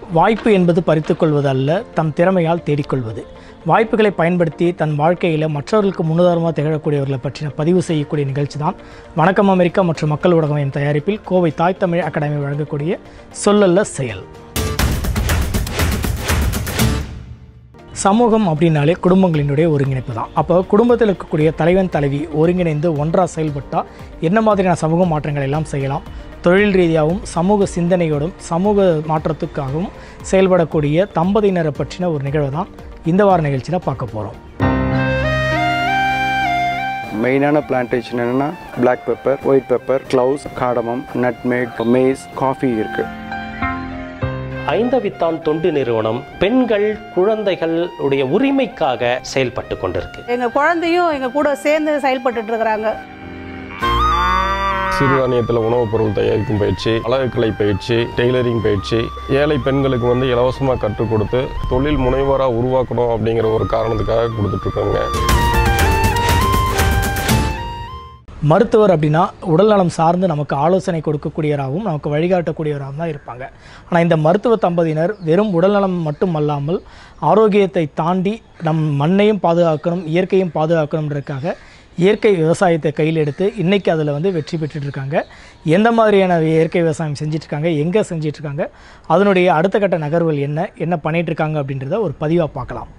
வாய்ப்பு என்பது பறித்துக்கொள்வது அல்ல தம் திறமையால் தேடிக்கொள்வது வாய்ப்புகளை பயன்படுத்தி தன் வாழ்க்கையில் மற்றவர்களுக்கு முன்னுதாரணமாக திகழக்கூடியவர்களை பற்றின பதிவு செய்யக்கூடிய நிகழ்ச்சி தான் வணக்கம் அமெரிக்கா மற்றும் மக்கள் ஊடகம் என் தயாரிப்பில் கோவை தாய் தமிழ் அகாடமி வழங்கக்கூடிய சொல்லல்ல செயல் சமூகம் அப்படின்னாலே குடும்பங்களினுடைய ஒருங்கிணைப்பு தான் அப்போ குடும்பத்தில் இருக்கக்கூடிய தலைவன் தலைவி ஒருங்கிணைந்து ஒன்றாக செயல்பட்டால் என்ன மாதிரியான சமூக மாற்றங்கள் எல்லாம் செய்யலாம் தொழில் ரீதியாகவும் சமூக சிந்தனையோடும் சமூக மாற்றத்துக்காகவும் செயல்படக்கூடிய தம்பதியினரை பற்றின ஒரு நிகழ்வு தான் இந்த வார நிகழ்ச்சியில் பார்க்க போகிறோம் மெயினான பிளான்டேஷன் என்னென்னா Black pepper white pepper cloves cardamom nutmeg mace coffee இருக்குது ஐந்தவித்தான் தொண்டு நிறுவனம் பெண்கள் குழந்தைகள் உடைய உரிமைக்காக செயல்பட்டு கொண்டிருக்கு எங்கள் குழந்தையும் எங்கள் கூட சேர்ந்து செயல்பட்டுட்டு இருக்கிறாங்க சிறுதானியத்தில் உணவுப் பொருள் தயாரிக்கும் பயிற்சி அழகுக்கலை பயிற்சி டெய்லரிங் பயிற்சி ஏழை பெண்களுக்கு வந்து இலவசமாக கற்றுக் கொடுத்து தொழில் முனைவோராக உருவாக்கணும் அப்படிங்கிற ஒரு காரணத்துக்காக கொடுத்துட்ருக்கோங்க மருத்துவர் அப்படின்னா உடல்நலம் சார்ந்து நமக்கு ஆலோசனை கொடுக்கக்கூடியவராகவும் நமக்கு வழிகாட்டக்கூடியவராகவும் தான் இருப்பாங்க ஆனால் இந்த மருத்துவ தம்பதியினர் வெறும் உடல்நலம் மட்டுமல்லாமல் ஆரோக்கியத்தை தாண்டி நம் மண்ணையும் பாதுகாக்கணும் இயற்கையும் பாதுகாக்கணுன்றதுக்காக இயற்கை விவசாயத்தை கையில் எடுத்து இன்றைக்கி அதில் வந்து வெற்றி பெற்றுட்டு இருக்காங்க எந்த மாதிரியான இயற்கை விவசாயம் செஞ்சுட்டு இருக்காங்க எங்கே செஞ்சிட்டு இருக்காங்க அதனுடைய அடுத்த கட்ட நகர்வுகள் என்ன என்ன பண்ணிட்டு இருக்காங்க அப்படின்றத ஒரு பதிவாக பார்க்கலாம்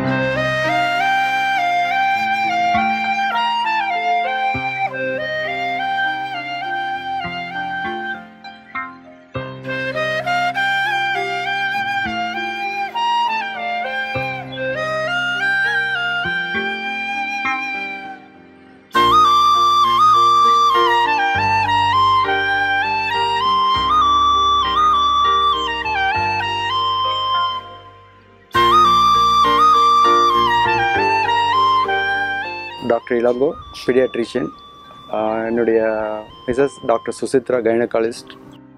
டாக்டர் இளங்கோ பீடியாட்ரிஷியன் என்னுடைய missus doctor Suchitra gynaecologist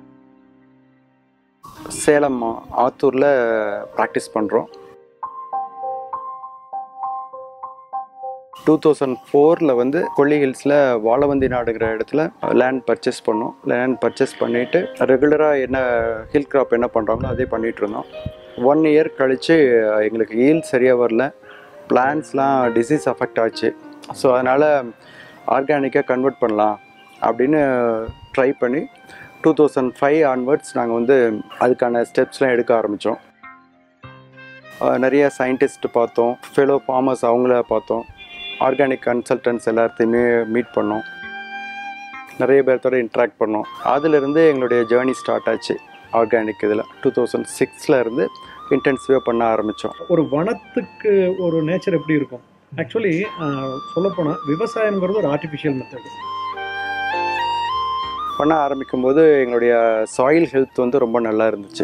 Salem ஆத்தூரில் ப்ராக்டிஸ் பண்ணுறோம் டூ தௌசண்ட் ஃபோரில் வந்து கொல்லி ஹில்ஸில் வாழவந்தி நாடுங்கிற இடத்துல லேண்ட் பர்ச்சேஸ் பண்ணோம் லேண்ட் பர்ச்சேஸ் பண்ணிவிட்டு ரெகுலராக என்ன ஹில் கிராப் என்ன பண்ணுறாங்களோ அதே பண்ணிகிட்டு இருந்தோம் ஒன் இயர் கழித்து எங்களுக்கு ஈல் சரியாக வரல பிளான்ஸ்லாம் டிசீஸ் அஃபெக்ட் ஆச்சு ஸோ அதனால் ஆர்கானிக்காக கன்வெர்ட் பண்ணலாம் அப்படின்னு ட்ரை பண்ணி டூ தௌசண்ட் ஃபைவ் ஆன்வர்ட்ஸ் நாங்கள் வந்து அதுக்கான ஸ்டெப்ஸ்லாம் எடுக்க ஆரம்பித்தோம் நிறைய சயின்டிஸ்ட் பார்த்தோம் ஃபெலோ ஃபார்மர்ஸ் அவங்கள பார்த்தோம் ஆர்கானிக் கன்சல்டன்ட்ஸ் எல்லாத்தையுமே மீட் பண்ணோம் நிறைய பேர்த்தோட இன்ட்ராக்ட் பண்ணோம் அதிலிருந்து எங்களுடைய ஜேர்னி ஸ்டார்ட் ஆச்சு ஆர்கானிக் இதில் டூ தௌசண்ட் சிக்ஸில் இருந்து இன்டென்சிவாக பண்ண ஆரம்பித்தோம் ஒரு வனத்துக்கு ஒரு நேச்சர் எப்படி இருக்கும் ஆக்சுவலி சொல்லப்போனால் விவசாயம்ங்கிறது ஒரு ஆர்டிஃபிஷியல் மெத்தட் பண்ண ஆரம்பிக்கும் போது எங்களுடைய சாயில் ஹெல்த் வந்து ரொம்ப நல்லா இருந்துச்சு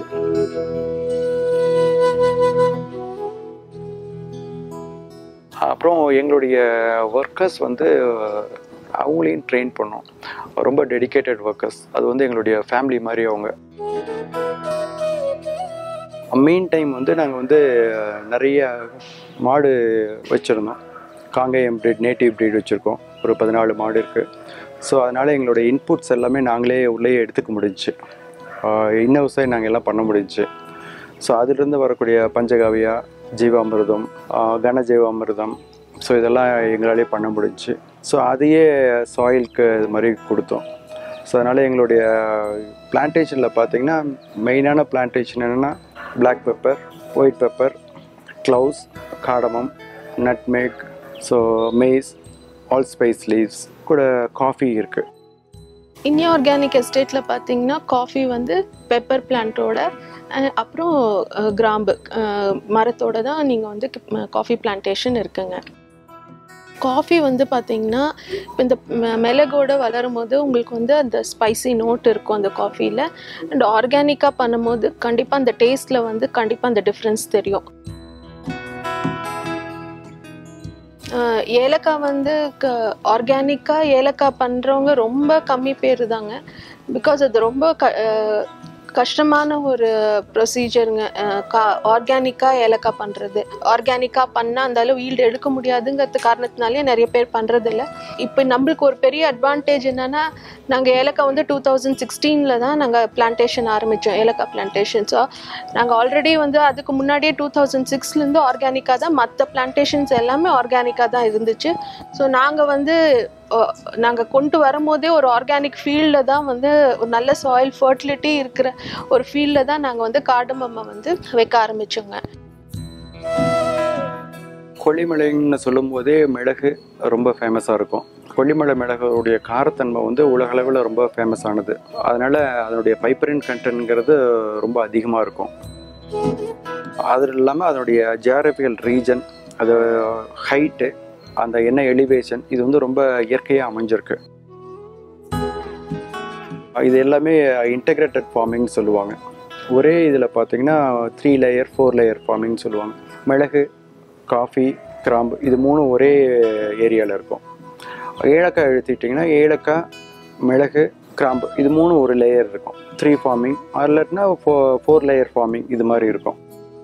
அப்புறம் எங்களுடைய ஒர்க்கர்ஸ் வந்து அவங்களையும் ட்ரெயின் பண்ணோம் ரொம்ப டெடிகேட்டட் ஒர்க்கர்ஸ் அது வந்து எங்களுடைய ஃபேமிலி மாதிரி அவங்க மெயின் டைம் வந்து நாங்கள் வந்து நிறைய மாடு வச்சுருந்தோம் காங்கேயம் breed நேட்டிவ் breed வச்சுருக்கோம் ஒரு பதினாலு மாடு இருக்குது ஸோ அதனால் எங்களுடைய இன்புட்ஸ் எல்லாமே நாங்களே உள்ளேயே எடுத்துக்க முடிஞ்சுச்சு இன்ன விவசாயம் நாங்கள் எல்லாம் பண்ண முடிஞ்சுச்சு ஸோ அதிலிருந்து வரக்கூடிய பஞ்சகாவியா ஜீவாமிர்தம் ஆஹ் கன ஜீவாமிர்தம் ஸோ இதெல்லாம் எங்களாலே பண்ண முடிஞ்சுச்சு ஸோ அதையே சாயிலுக்கு இது மாதிரி கொடுத்தோம் ஸோ அதனால் எங்களுடைய பிளான்டேஷனில் பார்த்தீங்கன்னா மெயினான பிளான்டேஷன் என்னென்னா Black pepper white pepper cloves cardamom nutmeg so mace allspice leaves கூட காஃபி இருக்குது இந்தியா ஆர்கானிக் எஸ்டேட்டில் பார்த்தீங்கன்னா காஃபி வந்து பெப்பர் பிளான்ட்டோட அப்புறம் அஹ், கிராம்பு அஹ், மரத்தோட தான் நீங்கள் வந்து காஃபி பிளான்டேஷன் இருக்குங்க காஃபி வந்து பார்த்தீங்கன்னா இப்போ இந்த ம- மிளகோட வளரும் போது உங்களுக்கு வந்து அந்த ஸ்பைசி நோட் இருக்கும் அந்த காஃபியில் அண்ட் ஆர்கானிக்காக பண்ணும்போது கண்டிப்பாக அந்த டேஸ்ட்டில் வந்து கண்டிப்பாக அந்த டிஃப்ரென்ஸ் தெரியும் அஹ், ஏலக்காய் வந்து ஆர்கானிக்காக ஏலக்காய் பண்ணுறவங்க ரொம்ப கம்மி பேர் தாங்க பிகாஸ் அது ரொம்ப க அஹ், கஷ்டமான ஒரு ப்ரொசீஜருங்க கா ஆர்கானிக்காக ஏலக்காய் பண்ணுறது ஆர்கானிக்காக பண்ணால் அந்த அளவு ஈல்டு எடுக்க முடியாதுங்கிறது காரணத்தினாலே நிறைய பேர் பண்ணுறதில்ல இப்போ நம்மளுக்கு ஒரு பெரிய அட்வான்டேஜ் என்னன்னா நாங்கள் ஏலக்காய் வந்து டூ தௌசண்ட் சிக்ஸ்டீனில் தான் நாங்கள் பிளான்டேஷன் ஆரம்பித்தோம் ஏலக்காய் பிளான்டேஷன் ஸோ நாங்கள் ஆல்ரெடி வந்து அதுக்கு முன்னாடியே டூ தௌசண்ட் சிக்ஸ்லேருந்து ஆர்கானிக்காக தான் மற்ற பிளான்டேஷன்ஸ் எல்லாமே ஆர்கானிக்காக தான் இருந்துச்சு ஸோ நாங்கள் வந்து நாங்கள் கொண்டு வரும்போதே ஒரு ஆர்கானிக் ஃபீல்டில் தான் வந்து ஒரு நல்ல சாயில் ஃபர்டிலிட்டி இருக்கிற ஒரு ஃபீல்டில் தான் நாங்கள் வந்து காடமம்மை வந்து வைக்க ஆரம்பித்தோங்க கொல்லிமலைன்னு சொல்லும்போதே மிளகு ரொம்ப ஃபேமஸாக இருக்கும் கொல்லிமலை மிளகுடைய காரத்தன்மை வந்து உலகளவில் ரொம்ப ஃபேமஸ் ஆனது அதனால் அதனுடைய பைப்பரின் கண்டென்ட்ங்கிறது ரொம்ப அதிகமாக இருக்கும் அது இல்லாமல் அதனுடைய ஜியாகிரபிக்கல் ரீஜன் அது ஹைட்டு அந்த எண்ணெய் எலிவேஷன் இது வந்து ரொம்ப இயற்கையாக அமைஞ்சிருக்கு இது எல்லாமே இன்டகிரேட்டட் ஃபார்மிங் சொல்லுவாங்க ஒரே இதில் பார்த்தீங்கன்னா three layer four layer farming சொல்லுவாங்க மிளகு காஃபி கிராம்பு இது மூணும் ஒரே ஏரியாவில் இருக்கும் ஏலக்காய் எடுத்துக்கிட்டிங்கன்னா ஏலக்காய் மிளகு கிராம்பு இது மூணும் ஒரு லேயர் இருக்கும் த்ரீ ஃபார்மிங் இல்லாட்டினா ஃபோ ஃபோர் லேயர் ஃபார்மிங் இது மாதிரி இருக்கும்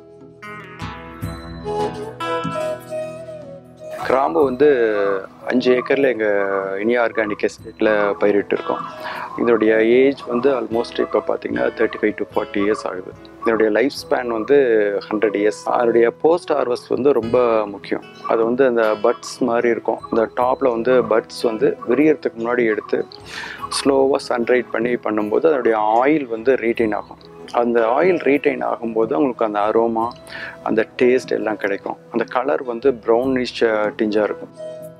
கிராம்பு வந்து அஞ்சு ஏக்கரில் எங்கள் இனியா ஆர்கானிக் எஸ்டேட்டில் பயிரிட்டு இருக்கோம் இதோடைய ஏஜ் வந்து ஆல்மோஸ்ட் இப்போ பார்த்தீங்கன்னா thirty five to forty years ஆகுது இதனுடைய லைஃப் ஸ்பேன் வந்து ஹண்ட்ரட் இயர்ஸ் அதனுடைய போஸ்ட் ஹார்வெஸ்ட் வந்து ரொம்ப முக்கியம் அது வந்து அந்த பட்ஸ் மாதிரி இருக்கும் இந்த டாப்பில் வந்து பட்ஸ் வந்து விரியறதுக்கு முன்னாடி எடுத்து ஸ்லோவாக சன்ரைட் பண்ணி பண்ணும்போது அதனுடைய ஆயில் வந்து ரீட்டைன் ஆகும் அந்த ஆயில் ரீட்டைன் ஆகும்போது அவங்களுக்கு அந்த அரோமா அந்த டேஸ்ட் எல்லாம் கிடைக்கும் அந்த கலர் வந்து ப்ரௌனிஷ் டிஞ்சாக இருக்கும்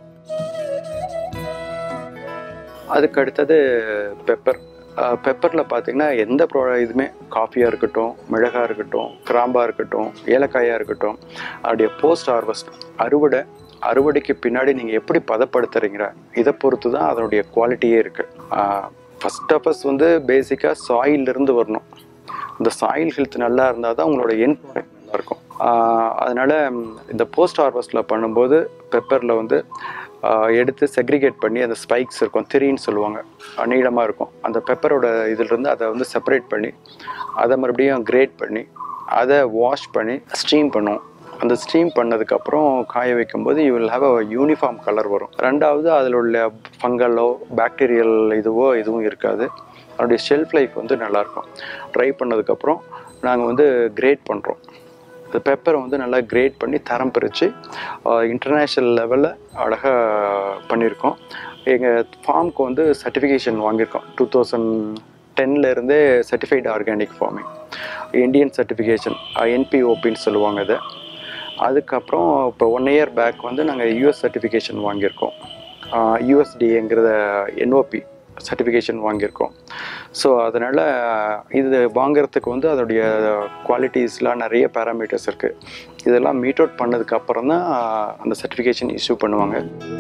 அதுக்கு அடுத்தது பெப்பர் பெப்பரில் பார்த்தீங்கன்னா எந்த ப்ரோ இதுவுமே காஃபியாக இருக்கட்டும் மிளகாக இருக்கட்டும் கிராம்பாக இருக்கட்டும் ஏலக்காயாக இருக்கட்டும் அதோடைய போஸ்ட் ஹார்வெஸ்ட் அறுவடை அறுவடைக்கு பின்னாடி நீங்கள் எப்படி பதப்படுத்துறீங்க இதை பொறுத்து தான் அதனுடைய குவாலிட்டியே இருக்குது ஃபஸ்ட் ஆஃப் ஃபஸ்ட் வந்து பேசிக்காக சாயிலிருந்து வரணும் இந்த சாயில் ஹெல்த் நல்லா இருந்தால் தான் உங்களோட என் ப்ராடக்ட் நல்லா இருக்கும் அதனால் இந்த போஸ்ட் ஹார்வெஸ்ட்டில் பண்ணும்போது பெப்பரில் வந்து எடுத்து செக்ரிகேட் பண்ணி அந்த ஸ்பைக்ஸ் இருக்கும் திரின்னு சொல்லுவாங்க நீளமாக இருக்கும் அந்த பெப்பரோட இதிலிருந்து அதை வந்து செப்பரேட் பண்ணி அதை மறுபடியும் கிரேட் பண்ணி அதை வாஷ் பண்ணி ஸ்டீம் பண்ணுவோம் அந்த ஸ்டீம் பண்ணதுக்கப்புறம் காய வைக்கும்போது you will have a uniform colour வரும் ரெண்டாவது அதில் உள்ள ஃபங்கலோ பாக்டீரியல் இதுவோ எதுவும் இருக்காது அதனுடைய ஷெல்ஃப் லைஃப் வந்து நல்லாயிருக்கும் ட்ரை பண்ணதுக்கப்புறம் நாங்கள் வந்து கிரேட் பண்ணுறோம் இந்த பெப்பரை வந்து நல்லா கிரேட் பண்ணி தரம் பிரித்து இன்டர்நேஷ்னல் லெவலில் அழகாக பண்ணியிருக்கோம் எங்கள் ஃபார்முக்கு வந்து சர்டிஃபிகேஷன் வாங்கியிருக்கோம் டூ தௌசண்ட் டென்லேருந்தே certified organic farming Indian certification என்பிஓபின்னு சொல்லுவாங்க அதை அதுக்கப்புறம் இப்போ ஒன் இயர் பேக் வந்து நாங்கள் யூஎஸ் சர்டிஃபிகேஷன் வாங்கியிருக்கோம் யூஎஸ்டிஏங்கிறத என்ஓபி சர்டிஃபிகேஷன் வாங்கியிருக்கோம் ஸோ அதனால் இது வாங்குறதுக்கு வந்து அதோடைய குவாலிட்டிஸ்லாம் நிறைய பேராமீட்டர்ஸ் இருக்குது இதெல்லாம் மீட் அவுட் பண்ணதுக்கு அப்புறம் தான் அந்த சர்டிஃபிகேஷன் இஷ்யூ பண்ணுவாங்க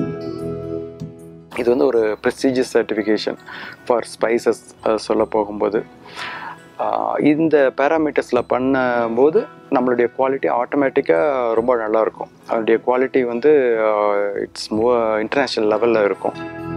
இது வந்து ஒரு ப்ரெஸ்டீஜியஸ் சர்டிஃபிகேஷன் ஃபார் ஸ்பைசஸ் சொல்ல போகும்போது இந்த பேராமீட்டர்ஸில் பண்ணும்போது நம்மளுடைய குவாலிட்டி ஆட்டோமேட்டிக்காக ரொம்ப நல்லாயிருக்கும் அதனுடைய குவாலிட்டி வந்து இட்ஸ் மோ இன்டர்நேஷ்னல் லெவலில் இருக்கும்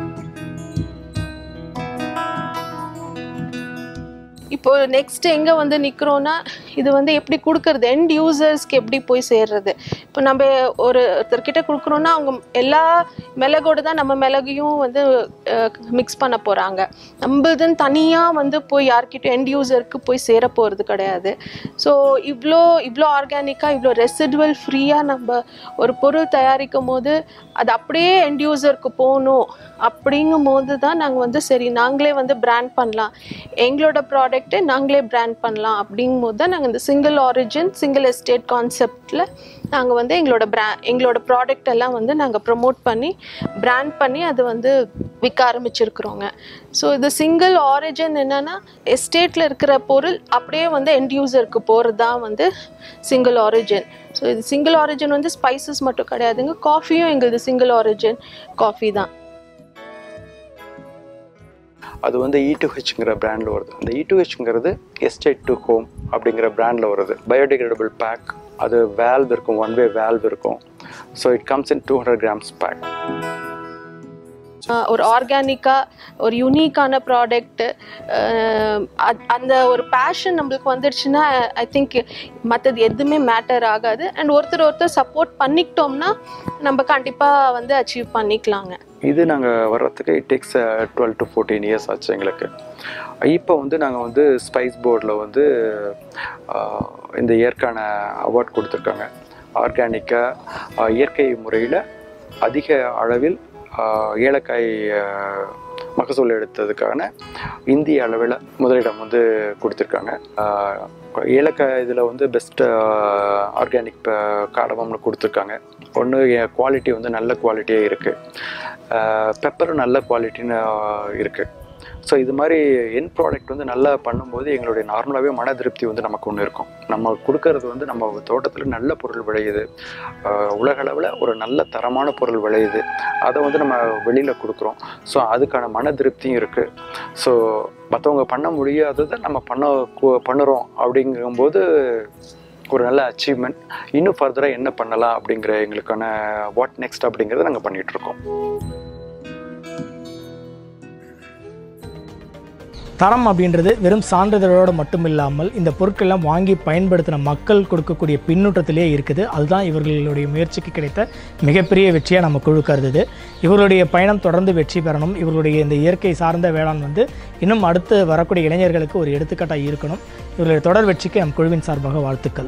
இப்போ நெக்ஸ்ட் எங்கே வந்து நிற்கிறோன்னா இது வந்து எப்படி கொடுக்கறது எண்ட் யூசர்ஸ்க்கு எப்படி போய் சேர்றது இப்போ நம்ம ஒரு ஒருத்தர்கிட்ட கொடுக்குறோன்னா அவங்க எல்லா மிளகோடு தான் நம்ம மிளகையும் வந்து மிக்ஸ் பண்ண போகிறாங்க நம்மளுதுன்னு தனியாக வந்து போய் யார்கிட்ட எண்ட் யூசருக்கு போய் சேர போகிறது கிடையாது ஸோ இவ்வளோ இவ்வளோ ஆர்கானிக்காக இவ்வளோ ரெசிடுவல் ஃப்ரீயாக நம்ம ஒரு பொருள் தயாரிக்கும் போது அது அப்படியே எண்ட் யூசருக்கு போகணும் அப்படிங்கும் போது தான் நாங்கள் வந்து சரி நாங்களே வந்து பிராண்ட் பண்ணலாம் எங்களோட ப்ராடக்ட்டை நாங்களே பிராண்ட் பண்ணலாம் அப்படிங்கும் போது தான் நாங்கள் இந்த சிங்கிள் ஆரிஜின் சிங்கிள் எஸ்டேட் கான்செப்டில் நாங்கள் வந்து எங்களோட பிரா எங்களோட ப்ராடக்ட் எல்லாம் வந்து நாங்கள் ப்ரமோட் பண்ணி பிராண்ட் பண்ணி அது வந்து விற்க ஆரம்பிச்சிருக்கிறோங்க ஸோ இது சிங்கிள் ஆரிஜின் என்னென்னா எஸ்டேட்டில் இருக்கிற பொருள் அப்படியே வந்து எண்ட் யூசருக்கு போகிறது தான் வந்து சிங்கிள் ஆரிஜின் ஸோ இது சிங்கிள் ஆரிஜின் வந்து ஸ்பைசஸ் மட்டும் கிடையாதுங்க காஃபியும் எங்களுது சிங்கிள் ஆரிஜின் காஃபி தான் அது வந்து இ டு ஹெச்ங்கிற பிராண்டில் வருது அந்த இ டு ஹெச்ங்கிறது எஸ்டேட் டு ஹோம் அப்படிங்கிற பிராண்டில் வருது பயோடிகிரேடபிள் பேக் அது வேல்வ் இருக்கும் ஒன் வே வேல்வ் இருக்கும் so it comes in two hundred grams pack ஆரம்பிச்சோம் ஆஹ் ஒரு ஆர்கானிக்காக ஒரு யூனிக்கான ப்ராடக்ட்டு அந்த ஒரு பேஷன் நம்மளுக்கு வந்துடுச்சுன்னா ஐ திங்க் மற்றது எதுவுமே மேட்டர் ஆகாது அண்ட் ஒருத்தர் ஒருத்தர் சப்போர்ட் பண்ணிக்கிட்டோம்னா நம்ம கண்டிப்பாக வந்து அச்சீவ் பண்ணிக்கலாங்க இது நாங்கள் வர்றதுக்கு it takes twelve to fourteen years ஆச்சு எங்களுக்கு இப்போ வந்து நாங்கள் வந்து ஸ்பைஸ் போர்டில் வந்து ஆஹ், இந்த இயற்கான அவார்ட் கொடுத்துருக்காங்க ஆர்கானிக்காக இயற்கை முறையில் அதிக அளவில் ஆஹ், ஏலக்காய் ஆஹ், மகசூல் எடுத்ததுக்கான இந்திய அளவில் முதலிடம் வந்து கொடுத்துருக்காங்க ஆஹ், ஏலக்காய் இதில் வந்து பெஸ்ட் ஆர்கானிக் காடமம்னு கொடுத்துருக்காங்க ஒன்று குவாலிட்டி வந்து நல்ல குவாலிட்டியாக இருக்குது பெப்பரும் நல்ல குவாலிட்டின்னு இருக்குது ஸோ இது மாதிரி என் ப்ராடக்ட் வந்து நல்லா பண்ணும்போது எங்களுடைய நார்மலாகவே மன திருப்தி வந்து நமக்கு ஒன்று இருக்கும் நம்ம கொடுக்கறது வந்து நம்ம தோட்டத்தில் நல்ல பொருள் விளையுது ஆஹ் உலகளவில் ஒரு நல்ல தரமான பொருள் விளையுது அதை வந்து நம்ம வெளியில் கொடுக்குறோம் ஸோ அதுக்கான மன திருப்தியும் இருக்குது ஸோ மற்றவங்க பண்ண முடியாததை நம்ம பண்ண கு- பண்ணுறோம் அப்படிங்கும்போது ஒரு நல்ல அச்சீவ்மெண்ட் இன்னும் ஃபர்தராக என்ன பண்ணலாம் அப்படிங்கிற எங்களுக்கான வாட் நெக்ஸ்ட் அப்படிங்கிறத நாங்கள் பண்ணிகிட்ருக்கோம் தரம் அப்படின்றது வெறும் சான்றிதழோடு மட்டும் இல்லாமல் இந்த பொருட்கள்லாம் வாங்கி பயன்படுத்தின மக்கள் கொடுக்கக்கூடிய பின்னூட்டத்திலே இருக்குது அதுதான் இவர்களுடைய முயற்சிக்கு கிடைத்த மிகப்பெரிய வெற்றியாக நம்ம குழு கருதுது இவர்களுடைய பயணம் தொடர்ந்து வெற்றி பெறணும் இவர்களுடைய இந்த இயற்கை சார்ந்த வேளாண் வந்து இன்னும் அடுத்து வரக்கூடிய இளைஞர்களுக்கு ஒரு எடுத்துக்காட்டாக இருக்கணும் இவர்களுடைய தொடர் வெற்றிக்கு நம் குழுவின் சார்பாக வாழ்த்துக்கள்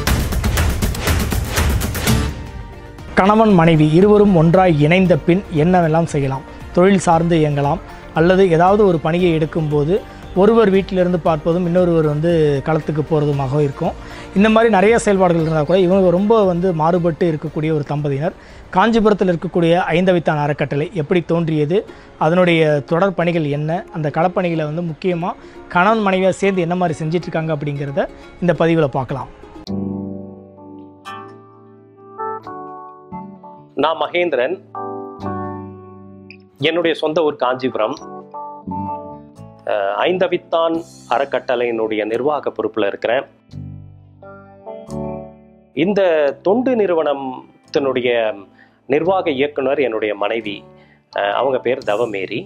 கணவன் மனைவி இருவரும் ஒன்றாய் இணைந்த பின் என்னவெல்லாம் செய்யலாம் தொழில் சார்ந்து இயங்கலாம் அல்லது ஏதாவது ஒரு பணியை எடுக்கும்போது ஒருவர் வீட்டிலிருந்து பார்ப்பதும் இன்னொருவர் வந்து களத்துக்கு போகிறதுமாக இருக்கும் இந்த மாதிரி நிறைய செயல்பாடுகள் இருந்தால் கூட இவங்க ரொம்ப வந்து மாறுபட்டு இருக்கக்கூடிய ஒரு தம்பதியினர் காஞ்சிபுரத்தில் இருக்கக்கூடிய ஐந்தவித்தான் அறக்கட்டளை எப்படி தோன்றியது அதனுடைய தொடர் பணிகள் என்ன அந்த களப்பணிகளை வந்து முக்கியமாக கணவன் மனைவியாக சேர்ந்து என்ன மாதிரி செஞ்சிட்டு இருக்காங்க அப்படிங்கிறத இந்த பதிவில் பார்க்கலாம் நான் மகேந்திரன் என்னுடைய சொந்த ஊர் காஞ்சிபுரம் அஹ், ஐந்தவித்தான் அறக்கட்டளையினுடைய நிர்வாக பொறுப்பில் இருக்கிறேன் இந்த தொண்டு நிறுவனத்தினுடைய நிர்வாக இயக்குனர் என்னுடைய மனைவி அஹ், அவங்க பேர் Thavamary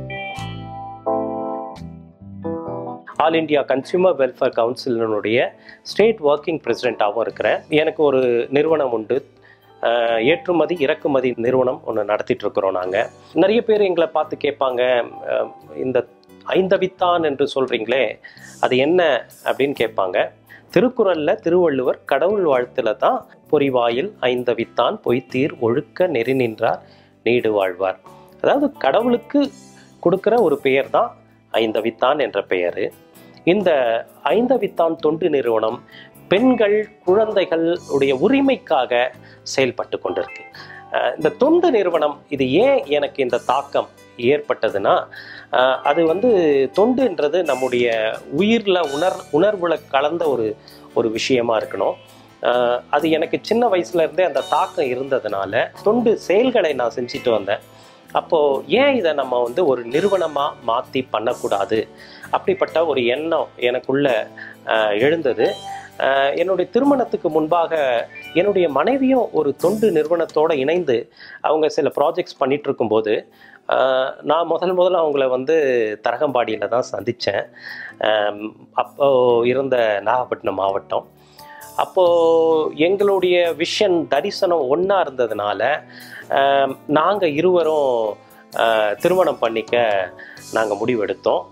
all India consumer welfare கவுன்சிலினுடைய ஸ்டேட் ஒர்க்கிங் பிரசிடெண்ட்டாகவும் இருக்கிறேன் எனக்கு ஒரு நிறுவனம் உண்டு அஹ், ஏற்றுமதி இறக்குமதி நிறுவனம் ஒன்று நடத்திட்டு இருக்கிறோம் நாங்கள் நிறைய பேர் எங்களை பார்த்து கேட்பாங்க அஹ், இந்த ஐந்தவித்தான் என்று சொல்கிறீங்களே அது என்ன அப்படின்னு கேட்பாங்க திருக்குறளில் திருவள்ளுவர் கடவுள் வாழ்த்துல தான் பொறிவாயில் ஐந்தவித்தான் பொய்த்தீர் ஒழுக்க நெறி நின்றார் நீடு வாழ்வார் அதாவது கடவுளுக்கு கொடுக்குற ஒரு பெயர் தான் ஐந்தவித்தான் என்ற பெயர் இந்த ஐந்தவித்தான் தொண்டு நிறுவனம் பெண்கள் குழந்தைகள் உடைய உரிமைக்காக செயல்பட்டு கொண்டிருக்கு அஹ் இந்த தொண்டு நிறுவனம் இது ஏன் எனக்கு இந்த தாக்கம் ஏற்பட்டதுன்னா அஹ் அது வந்து தொண்டுன்றது நம்முடைய உயிரில் உணர் உணர்வுல கலந்த ஒரு ஒரு விஷயமா இருக்கணும் அஹ் அது எனக்கு சின்ன வயசுல இருந்தே அந்த தாக்கம் இருந்ததுனால தொண்டு செயல்களை நான் செஞ்சுட்டு வந்தேன் அப்போ ஏன் இதை நம்ம வந்து ஒரு நிறுவனமா மாத்தி பண்ணக்கூடாது அப்படிப்பட்ட ஒரு எண்ணம் எனக்குள்ள அஹ், எழுந்தது அஹ், என்னுடைய திருமணத்துக்கு முன்பாக என்னுடைய மனைவியும் ஒரு தொண்டு நிறுவனத்தோட இணைந்து அவங்க சில ப்ராஜெக்ட்ஸ் பண்ணிட்டு இருக்கும்போது அஹ், நான் முதல் முதல்ல அவங்கள வந்து தரகம்பாடியில் தான் சந்தித்தேன் அப்போ இருந்த நாகப்பட்டினம் மாவட்டம் அப்போது எங்களுடைய விஷன் தரிசனம் ஒன்றா இருந்ததுனால நாங்கள் இருவரும் அஹ், திருமணம் பண்ணிக்க நாங்கள் முடிவெடுத்தோம்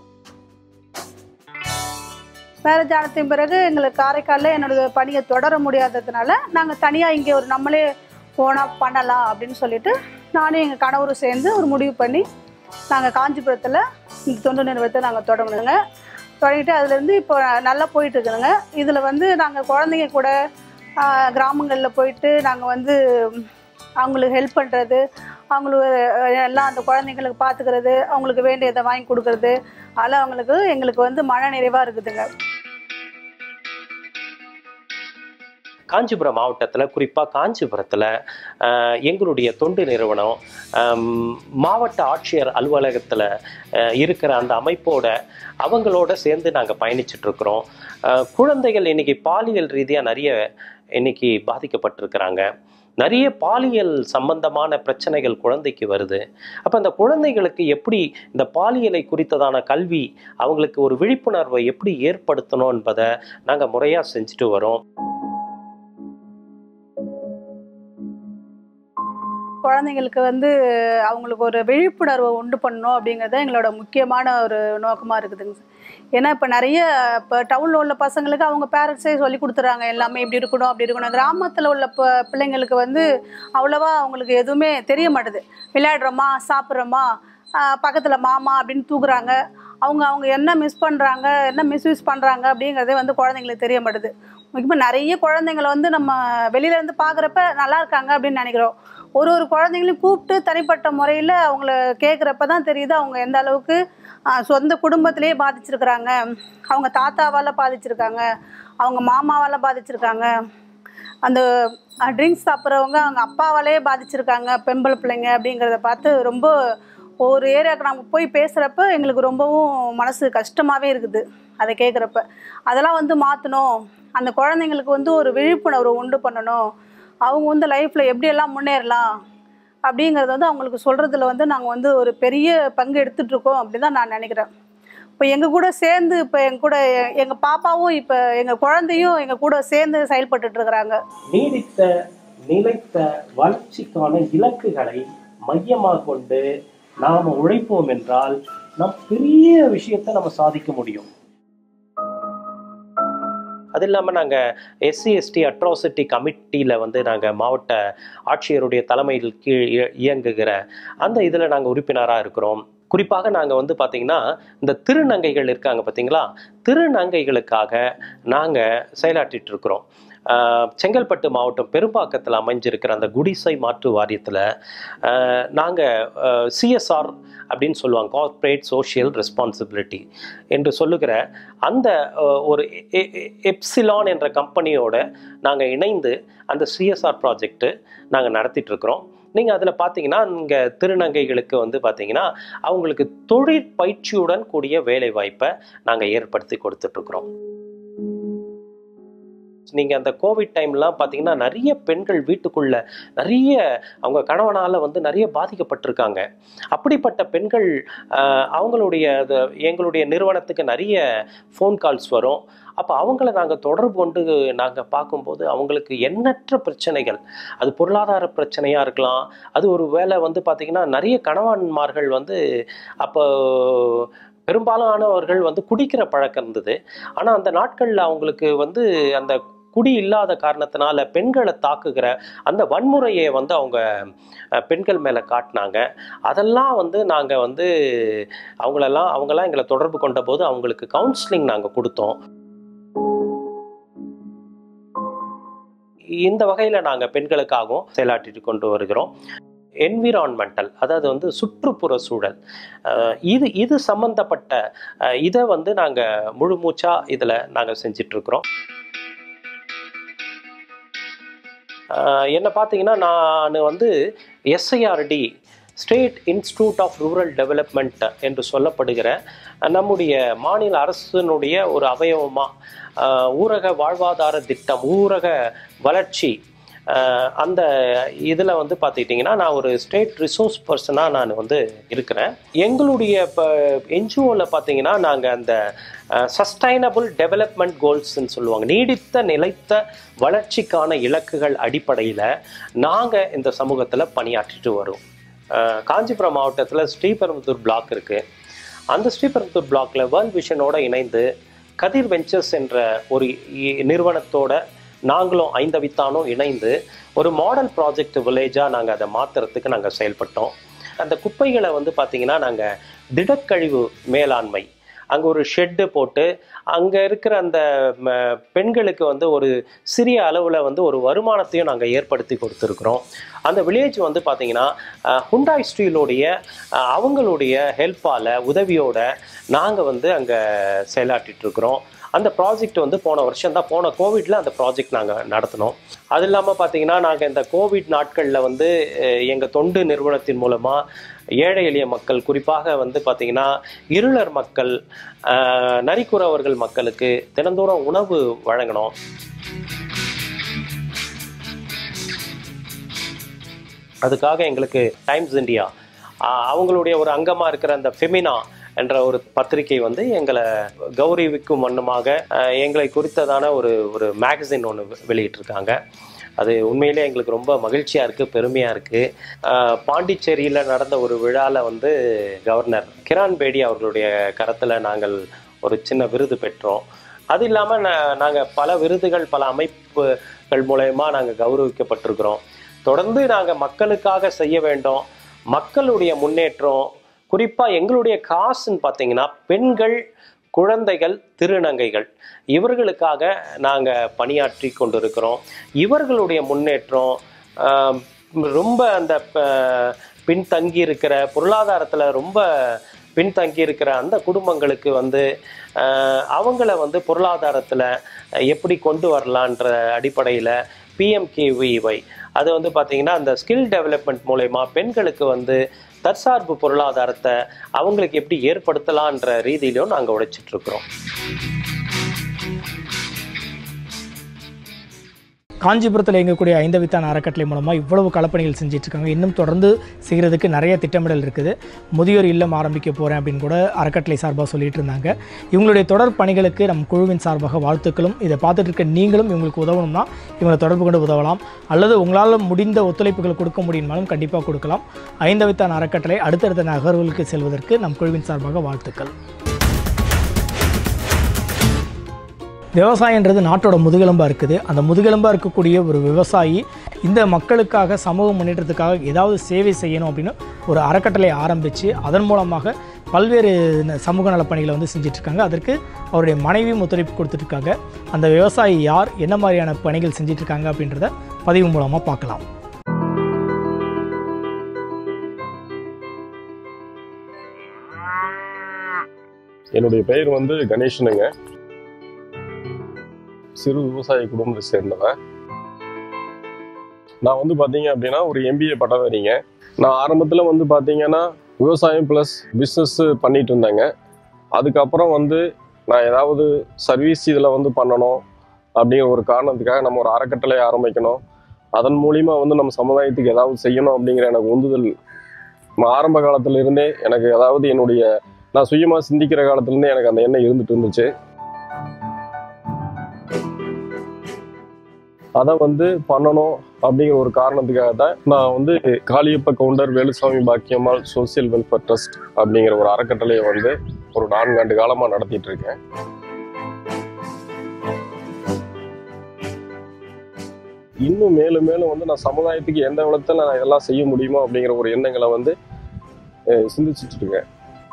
மேரேஜ் ஆனத்தின் பிறகு எங்களுக்கு காரைக்காலில் என்னோட பணியை தொடர முடியாததுனால நாங்கள் தனியாக இங்கே ஒரு நம்மளே ஓனாக பண்ணலாம் அப்படின்னு சொல்லிட்டு நானும் எங்கள் கணவரும் சேர்ந்து ஒரு முடிவு பண்ணி நாங்கள் காஞ்சிபுரத்தில் இந்த தொண்டு நிறுவனத்தை நாங்கள் தொடங்கணுங்க தொடங்கிட்டு அதுலேருந்து இப்போ நல்லா போயிட்டு இருக்குதுங்க இதில் வந்து நாங்கள் குழந்தைங்க கூட கிராமங்களில் போயிட்டு நாங்கள் வந்து அவங்களுக்கு ஹெல்ப் பண்ணுறது அவங்களுக்கு எல்லாம் அந்த குழந்தைங்களுக்கு பார்த்துக்கிறது அவங்களுக்கு வேண்டியதை வாங்கி கொடுக்கறது அதெல்லாம் அவங்களுக்கு எங்களுக்கு வந்து மன நிறைவாக இருக்குதுங்க காஞ்சிபுரம் மாவட்டத்தில் குறிப்பாக காஞ்சிபுரத்தில் அஹ், எங்களுடைய தொண்டு நிறுவனம் அம், மாவட்ட ஆட்சியர் அலுவலகத்தில் அஹ், இருக்கிற அந்த அமைப்போட அவங்களோட சேர்ந்து நாங்கள் பயணிச்சுட்டு இருக்கிறோம் அஹ், குழந்தைகள் இன்னைக்கு பாலியல் ரீதியாக நிறைய இன்னைக்கு பாதிக்கப்பட்டிருக்கிறாங்க நிறைய பாலியல் சம்பந்தமான பிரச்சனைகள் குழந்தைக்கு வருது அப்போ அந்த குழந்தைகளுக்கு எப்படி இந்த பாலியலை குறித்ததான கல்வி அவங்களுக்கு ஒரு விழிப்புணர்வை எப்படி ஏற்படுத்தணும் என்பதை நாங்கள் முறையாக செஞ்சுட்டு வரோம் குழந்தைங்களுக்கு வந்து அவங்களுக்கு ஒரு விழிப்புணர்வை உண்டு பண்ணணும் அப்படிங்கிறது எங்களோட முக்கியமான ஒரு நோக்கமாக இருக்குதுங்க சார் ஏன்னா இப்போ நிறைய இப்போ டவுனில் உள்ள பசங்களுக்கு அவங்க பேரண்ட்ஸே சொல்லி கொடுத்துறாங்க எல்லாமே இப்படி இருக்கணும் அப்படி இருக்கணும் கிராமத்தில் உள்ள ப பிள்ளைங்களுக்கு வந்து அவ்வளோவா அவங்களுக்கு எதுவுமே தெரிய மாட்டுது விளையாடுறோமா சாப்பிட்றோமா பக்கத்தில் மாமா அப்படின்னு தூக்குறாங்க அவங்க அவங்க என்ன மிஸ் பண்ணுறாங்க என்ன மிஸ்யூஸ் பண்ணுறாங்க அப்படிங்கிறதே வந்து குழந்தைங்களுக்கு தெரிய மாட்டுது முக்கியமாக நிறைய குழந்தைங்கள வந்து நம்ம வெளியில இருந்து பார்க்குறப்ப நல்லா இருக்காங்க அப்படின்னு நினைக்கிறோம் ஒரு ஒரு குழந்தைங்களையும் கூப்பிட்டு தனிப்பட்ட முறையில் அவங்கள கேட்குறப்ப தான் தெரியுது அவங்க எந்த அளவுக்கு ஆஹ், சொந்த குடும்பத்திலேயே பாதிச்சிருக்கிறாங்க அவங்க தாத்தாவால் பாதிச்சிருக்காங்க அவங்க மாமாவால் பாதிச்சிருக்காங்க அந்த ட்ரிங்க்ஸ் சாப்பிட்றவங்க அவங்க அப்பாவாலேயே பாதிச்சிருக்காங்க பெம்பளை பிள்ளைங்க அப்படிங்கிறத பார்த்து ரொம்ப ஒவ்வொரு ஏரியாவுக்கு நம்ம போய் பேசுகிறப்ப எங்களுக்கு ரொம்பவும் மனசு கஷ்டமாகவே இருக்குது அதை கேட்குறப்ப அதெல்லாம் வந்து மாற்றணும் அந்த குழந்தைங்களுக்கு வந்து ஒரு விழிப்புணர்வு உண்டு பண்ணணும் அவங்க வந்து லைஃப்பில் எப்படியெல்லாம் முன்னேறலாம் அப்படிங்கிறது வந்து அவங்களுக்கு சொல்கிறதுல வந்து நாங்கள் வந்து ஒரு பெரிய பங்கு எடுத்துகிட்டு இருக்கோம் அப்படி தான் நான் நினைக்கிறேன் இப்போ எங்கள் கூட சேர்ந்து இப்போ எங்கள் கூட எங்கள் பாப்பாவும் இப்போ எங்கள் குழந்தையும் எங்கள் கூட சேர்ந்து செயல்பட்டுட்டு இருக்கிறாங்க நீடித்த நிலைத்த வளர்ச்சிக்கான இலக்குகளை மையமாக கொண்டு நாம் உழைப்போம் என்றால் நம் பெரிய விஷயத்தை நம்ம சாதிக்க முடியும் அது இல்லாமல் நாங்கள் எஸ்சி எஸ்டி அட்ராசிட்டி கமிட்டியில் வந்து நாங்கள் மாவட்ட ஆட்சியருடைய தலைமையில் கீழ் இய- இயங்குகிற அந்த இதில் நாங்கள் உறுப்பினராக இருக்கிறோம் குறிப்பாக நாங்கள் வந்து பார்த்திங்கன்னா இந்த திருநங்கைகள் இருக்காங்க பார்த்தீங்களா திருநங்கைகளுக்காக நாங்கள் செயலாற்றிட்டு இருக்கிறோம் ஆஹ் செங்கல்பட்டு மாவட்டம் பெரும்பாக்கத்தில் அமைஞ்சிருக்கிற அந்த குடிசை மாற்று வாரியத்தில் நாங்கள் சிஎஸ்ஆர் அப்படின்னு சொல்லுவாங்க கார்ப்பரேட் சோஷியல் ரெஸ்பான்சிபிலிட்டி என்று சொல்லுகிற அந்த அஹ், ஒரு எ- எ- எப்சிலான் என்ற கம்பெனியோட நாங்கள் இணைந்து அந்த சிஎஸ்ஆர் ப்ராஜெக்ட்டு நாங்கள் நடத்திட்டு இருக்கிறோம் நீங்கள் அதில் பார்த்தீங்கன்னா இங்கே திருநங்கைகளுக்கு வந்து பார்த்தீங்கன்னா அவங்களுக்கு தொழிற்பயிற்சியுடன் கூடிய வேலை வாய்ப்பை நாங்கள் ஏற்படுத்தி கொடுத்துட்ருக்குறோம் நீங்கள் அந்த கோவிட் டைம்லாம் பார்த்தீங்கன்னா நிறைய பெண்கள் வீட்டுக்குள்ள நிறைய அவங்க கணவனால் வந்து நிறைய பாதிக்கப்பட்டிருக்காங்க அப்படிப்பட்ட பெண்கள் ஆஹ், அவங்களுடைய அது- எங்களுடைய நிறுவனத்துக்கு நிறைய ஃபோன் கால்ஸ் வரும் அப்போ அவங்கள நாங்கள் தொடர்பு கொண்டு நாங்கள் பார்க்கும்போது அவங்களுக்கு எண்ணற்ற பிரச்சனைகள் அது பொருளாதார பிரச்சனையாக இருக்கலாம் அது ஒரு வேளை வந்து பார்த்திங்கன்னா நிறைய கணவன்மார்கள் வந்து அப்போ பெரும்பாலானவர்கள் வந்து குடிக்கிற பழக்கம் இருந்தது ஆனால் அந்த நாட்களில் அவங்களுக்கு வந்து அந்த குடி இல்லாத காரணத்தினால பெண்களை தாக்குகிற அந்த வன்முறையை வந்து அவங்க அஹ், பெண்கள் மேலே காட்டினாங்க அதெல்லாம் வந்து நாங்கள் வந்து அவங்களெல்லாம் அவங்கெல்லாம் எங்களை தொடர்பு கொண்ட போது அவங்களுக்கு கவுன்சிலிங் நாங்கள் கொடுத்தோம் இந்த வகையில் நாங்கள் பெண்களுக்காகவும் செயலாற்றிட்டு கொண்டு வருகிறோம் என்விரான்மெண்டல் அதாவது வந்து சுற்றுப்புற சூழல் அஹ், இது இது சம்பந்தப்பட்ட அஹ், இதை வந்து நாங்கள் முழு மூச்சாக இதில் நாங்கள் செஞ்சிட்ருக்குறோம் என்ன பார்த்தீங்கன்னா நான் வந்து SIRD state institute of rural development என்று சொல்லப்படுகிற நம்முடைய மாநில அரசினுடைய ஒரு அவயவமாக ஊரக வாழ்வாதார திட்டம் ஊரக வளர்ச்சி அஹ், அந்த இதில் வந்து பார்த்துக்கிட்டிங்கன்னா நான் ஒரு ஸ்டேட் ரிசோர்ஸ் பர்சனாக நான் வந்து இருக்கிறேன் எங்களுடைய இப்போ என்ஜிஓவில் பார்த்தீங்கன்னா நாங்கள் அந்த சஸ்டைனபிள் டெவலப்மெண்ட் கோல்ஸ்ன்னு சொல்லுவாங்க நீடித்த நிலைத்த வளர்ச்சிக்கான இலக்குகள் அடிப்படையில் நாங்கள் இந்த சமூகத்தில் பணியாற்றிட்டு வரோம் அஹ், காஞ்சிபுரம் மாவட்டத்தில் ஸ்ரீபெரும்புதூர் பிளாக் இருக்குது அந்த ஸ்ரீபெரும்புதூர் பிளாக்ல வேர்ல்ட் விஷனோட இணைந்து கதிர் வெஞ்சர்ஸ் என்ற ஒரு இ- நிறுவனத்தோட நாங்களும் ஐந்தவித்தானும் இணைந்து ஒரு மாடல் ப்ராஜெக்ட் வில்லேஜாக நாங்கள் அதை மாற்றுறதுக்கு நாங்கள் செயல்பட்டோம் அந்த குப்பைகளை வந்து பார்த்திங்கன்னா நாங்கள் திடக்கழிவு மேலாண்மை அங்கே ஒரு ஷெட்டு போட்டு அங்கே இருக்கிற அந்த ம, பெண்களுக்கு வந்து ஒரு சிறிய அளவில் வந்து ஒரு வருமானத்தையும் நாங்கள் ஏற்படுத்தி கொடுத்துருக்குறோம் அந்த வில்லேஜ் வந்து பார்த்திங்கன்னா ஹுண்டாய் ஸ்டீலோடைய அஹ், அவங்களுடைய ஹெல்ப்பால் உதவியோட நாங்கள் வந்து அங்கே செயலாற்றிட்டு இருக்கிறோம் அந்த ப்ராஜெக்ட் வந்து போன வருஷம் தான் போன கோவிட்ல அந்த ப்ராஜெக்ட் நாங்கள் நடத்தினோம் அது இல்லாமல் பார்த்தீங்கன்னா நாங்கள் இந்த கோவிட் நாட்களில் வந்து எங்கள் தொண்டு நிறுவனத்தின் மூலமாக ஏழை எளிய மக்கள் குறிப்பாக வந்து பார்த்திங்கன்னா இருளர் மக்கள் அஹ், நரிக்குறவர்கள் மக்களுக்கு தினந்தோறும் உணவு வழங்கினோம் அதுக்காக எங்களுக்கு டைம்ஸ் இந்தியா ஆஹ் அவங்களுடைய ஒரு அங்கமாக இருக்கிற அந்த ஃபெமினா என்ற ஒரு பத்திரிகை வந்து எங்களை கௌரவிக்கும் வண்ணமாக ஆஹ் எங்களை குறித்ததான ஒரு ஒரு மேகசின் ஒன்று வெளியிட்டிருக்காங்க அது உண்மையிலே எங்களுக்கு ரொம்ப மகிழ்ச்சியாக இருக்குது பெருமையாக இருக்குது பாண்டிச்சேரியில் நடந்த ஒரு விழாவில் வந்து கவர்னர் கிரான் பேடி அவர்களுடைய கரத்தில் நாங்கள் ஒரு சின்ன விருது பெற்றோம் அது இல்லாமல் நாங்கள் பல விருதுகள் பல அமைப்புகள் மூலயமா நாங்கள் கௌரவிக்கப்பட்டிருக்கிறோம் தொடர்ந்து நாங்கள் மக்களுக்காக செய்ய வேண்டும் மக்களுடைய முன்னேற்றம் குறிப்பாக எங்களுடைய காசுன்னு பார்த்தீங்கன்னா பெண்கள் குழந்தைகள் திருநங்கைகள் இவர்களுக்காக நாங்கள் பணியாற்றி கொண்டிருக்கிறோம் இவர்களுடைய முன்னேற்றம் ஆம், ரொம்ப அந்த ப- பின்தங்கி இருக்கிற பொருளாதாரத்தில் ரொம்ப பின்தங்கி இருக்கிற அந்த குடும்பங்களுக்கு வந்து ஆஹ், அவங்கள வந்து பொருளாதாரத்தில் எப்படி கொண்டு வரலான்ற அடிப்படையில் பிஎம்கேவிஒய் அது வந்து பார்த்திங்கன்னா அந்த ஸ்கில் டெவலப்மெண்ட் மூலயமா பெண்களுக்கு வந்து தற்சார்பு பொருளாதாரத்தை அவங்களுக்கு எப்படி ஏற்படுத்தலான்ற ரீதியிலும் நாங்கள் உழைச்சிட்டு இருக்கிறோம் காஞ்சிபுரத்தில் இயங்கக்கூடிய ஐந்தவித்தான் அறக்கட்டளை மூலமாக இவ்வளவு களப்பணிகள் செஞ்சுட்டு இருக்காங்க இன்னும் தொடர்ந்து செய்கிறதுக்கு நிறைய திட்டமிடல் இருக்குது முதியோர் இல்லம் ஆரம்பிக்க போகிறேன் அப்படின்னு கூட அறக்கட்டளை சார்பாக சொல்லிட்டு இருந்தாங்க இவங்களுடைய தொடர் பணிகளுக்கு நம் குழுவின் சார்பாக வாழ்த்துக்களும் இதை பார்த்துட்டு இருக்க நீங்களும் இவங்களுக்கு உதவணும்னா இவங்களை தொடர்பு கொண்டு உதவலாம் அல்லது உங்களால் முடிந்த ஒத்துழைப்புகள் கொடுக்க முடியுமாலும் கண்டிப்பாக கொடுக்கலாம் ஐந்தவித்தான் அறக்கட்டளை அடுத்தடுத்த நகர்வுகளுக்கு செல்வதற்கு நம் குழுவின் சார்பாக வாழ்த்துக்கள் விவசாயன்றது நாட்டோட முதுகெலும்பாக இருக்குது அந்த முதுகெலும்பாக இருக்கக்கூடிய ஒரு விவசாயி இந்த மக்களுக்காக சமூக முன்னேற்றத்துக்காக ஏதாவது சேவை செய்யணும் அப்படின்னு ஒரு அறக்கட்டளை ஆரம்பித்து அதன் மூலமாக பல்வேறு ந- சமூக நலப் பணிகளை வந்து செஞ்சிட்ருக்காங்க அதற்கு அவருடைய மனைவியும் ஒத்துழைப்பு கொடுத்துட்ருக்காங்க அந்த விவசாயி யார் என்ன மாதிரியான பணிகள் செஞ்சிட்ருக்காங்க அப்படின்றத பதிவு மூலமாக பார்க்கலாம் என்னுடைய பெயர் வந்து கணேசனுங்க சிறு விவசாய குடும்பத்தை சேர்ந்தவன் நான் வந்து பார்த்தீங்க அப்படின்னா ஒரு எம்பிஏ பட்டதாரிங்க நான் ஆரம்பத்தில் வந்து பார்த்தீங்கன்னா விவசாயம் ப்ளஸ் பிஸ்னஸ் பண்ணிட்டு இருந்தேங்க அதுக்கப்புறம் வந்து நான் ஏதாவது சர்வீஸ் இதில் வந்து பண்ணணும் அப்படிங்கிற ஒரு காரணத்துக்காக நம்ம ஒரு அறக்கட்டளை ஆரம்பிக்கணும் அதன் மூலிமா வந்து நம்ம சமுதாயத்துக்கு ஏதாவது செய்யணும் அப்படிங்கிற எனக்கு உந்துதல் நான் ஆரம்ப காலத்துல இருந்தே எனக்கு அதாவது என்னுடைய நான் சுயமாக சிந்திக்கிற காலத்துலேருந்தே எனக்கு அந்த எண்ணம் இருந்துட்டு இருந்துச்சு அதை வந்து பண்ணணும் அப்படிங்கிற ஒரு காரணத்துக்காக தான் நான் வந்து Kaliyappa Gounder Velusamy Bakkiyammal social welfare trust அப்படிங்கிற ஒரு அறக்கட்டளையை வந்து ஒரு நான்காண்டு காலமாக நடத்திட்டு இருக்கேன் இன்னும் மேலும் மேலும் வந்து நான் சமுதாயத்துக்கு எந்த விதத்தில் நான் இதெல்லாம் செய்ய முடியுமோ அப்படிங்கிற ஒரு எண்ணங்களை வந்து அஹ், சிந்திச்சிட்டு இருக்கேன்